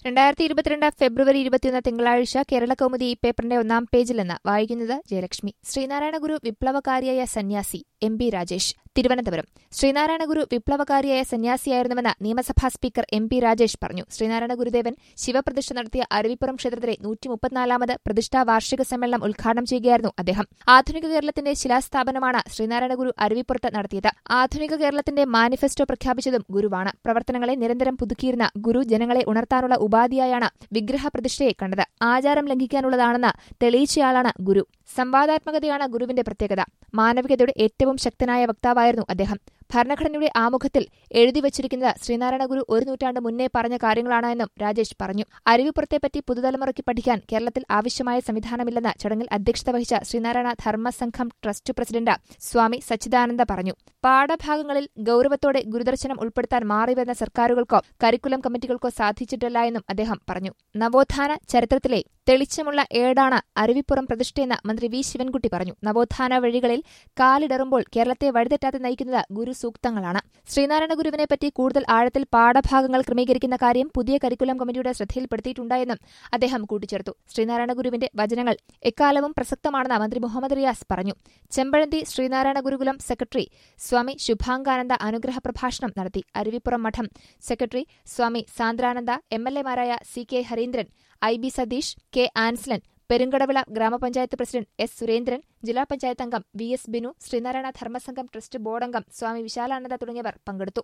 രണ്ടായിരത്തി ഇരുപത്തിരണ്ട് ഫെബ്രുവരി ഇരുപത്തിയൊന്ന് തിങ്കളാഴ്ച കേരള കൗമുദി ഈ പേപ്പറിന്റെ ഒന്നാം പേജിൽ നിന്ന് വായിക്കുന്നത് ജയലക്ഷ്മി ശ്രീനാരായണ ഗുരു വിപ്ലവകാരിയായ സന്യാസി എം ബി രാജേഷ് തിരുവനന്തപുരം ശ്രീനാരായണ ഗുരു വിപ്ലവകാരിയായ സന്യാസിയായിരുന്നുവെന്ന് നിയമസഭാ സ്പീക്കർ എം പി രാജേഷ് പറഞ്ഞു ശ്രീനാരായണ ഗുരുദേവൻ ശിവപ്രതിഷ്ഠ നടത്തിയ അരുവിപ്പുറം ക്ഷേത്രത്തിലെ നൂറ്റി മുപ്പത്തിനാലാമത് പ്രതിഷ്ഠാ വാർഷിക സമ്മേളനം ഉദ്ഘാടനം ചെയ്യുകയായിരുന്നു അദ്ദേഹം ആധുനിക കേരളത്തിന്റെ ശിലാസ്ഥാപനമാണ് ശ്രീനാരായണ ഗുരു അരുവിപ്പുറത്ത് നടത്തിയത് ആധുനിക കേരളത്തിന്റെ മാനിഫെസ്റ്റോ പ്രഖ്യാപിച്ചതും ഗുരുവാണ് പ്രവർത്തനങ്ങളെ നിരന്തരം പുതുക്കിയിരുന്ന ഗുരു ജനങ്ങളെ ഉണർത്താനുള്ള ഉപാധിയായാണ് വിഗ്രഹ പ്രതിഷ്ഠയെ കണ്ടത് ആചാരം ലംഘിക്കാനുള്ളതാണെന്ന് തെളിയിച്ചയാളാണ് ഗുരു സംവാദാത്മകതയാണ് ഗുരുവിന്റെ പ്രത്യേകത മാനവികതയുടെ ഏറ്റവും ശക്തനായ വക്താവായിരുന്നു അദ്ദേഹം ഭരണഘടനയുടെ ആമുഖത്തിൽ എഴുതിവച്ചിരിക്കുന്നത് ശ്രീനാരായണ ഗുരു ഒരു നൂറ്റാണ്ട് മുന്നേ പറഞ്ഞ കാര്യങ്ങളാണ് എന്നും രാജേഷ് പറഞ്ഞു അരുവിപ്പുറത്തെപ്പറ്റി പുതുതലമുറയ്ക്ക് പഠിക്കാൻ കേരളത്തിൽ ആവശ്യമായ സംവിധാനമില്ലെന്ന് ചടങ്ങിൽ അധ്യക്ഷത വഹിച്ച ശ്രീനാരായണ ധർമ്മസംഘം ട്രസ്റ്റ് പ്രസിഡന്റ് സ്വാമി സച്ചിദാനന്ദ പറഞ്ഞു പാഠഭാഗങ്ങളിൽ ഗൌരവത്തോടെ ഗുരുദർശനം ഉൾപ്പെടുത്താൻ മാറിവരുന്ന സർക്കാരുകൾക്കോ കരിക്കുലം കമ്മിറ്റികൾക്കോ സാധിച്ചിട്ടില്ല എന്നും അദ്ദേഹം പറഞ്ഞു നവോത്ഥാന ചരിത്രത്തിലെ തെളിച്ചമുള്ള ഏടാണ് അരുവിപ്പുറം പ്രതിഷ്ഠയെന്ന് മന്ത്രി വി ശിവൻകുട്ടി പറഞ്ഞു നവോത്ഥാന വഴികളിൽ കാലിടറുമ്പോൾ കേരളത്തെ വഴിതെറ്റാതെ നയിക്കുന്നത് ഗുരു സൂക്തങ്ങളാണ് ശ്രീനാരായണ ഗുരുവിനെപ്പറ്റി കൂടുതൽ ആഴത്തിൽ പാഠഭാഗങ്ങൾ ക്രമീകരിക്കുന്ന കാര്യം പുതിയ കരിക്കുലം കമ്മിറ്റിയുടെ ശ്രദ്ധയിൽപ്പെടുത്തിയിട്ടുണ്ടായെന്നും അദ്ദേഹം കൂട്ടിച്ചേർത്തു ശ്രീനാരായണ ഗുരുവിന്റെ വചനങ്ങൾ എക്കാലവും പ്രസക്തമാണെന്ന് മന്ത്രി മുഹമ്മദ് റിയാസ് പറഞ്ഞു ചെമ്പഴന്തി ശ്രീനാരായണ ഗുരുകുലം സെക്രട്ടറി സ്വാമി ശുഭാംഗാനന്ദ അനുഗ്രഹ പ്രഭാഷണം നടത്തി അരുവിപ്പുറം മഠം secretary Swami Sandrananda M L എമാരായ C K Hareendran I B Satheesh K Ansalan Perunkadavila ഗ്രാമപഞ്ചായത്ത് പ്രസിഡന്റ് എസ് സുരേന്ദ്രൻ ജില്ലാ പഞ്ചായത്ത് അംഗം V S Binu Sreenarayana Dharmasangham trust board അംഗം സ്വാമി വിശാലാനന്ദ തുടങ്ങിയവർ പങ്കെടുത്തു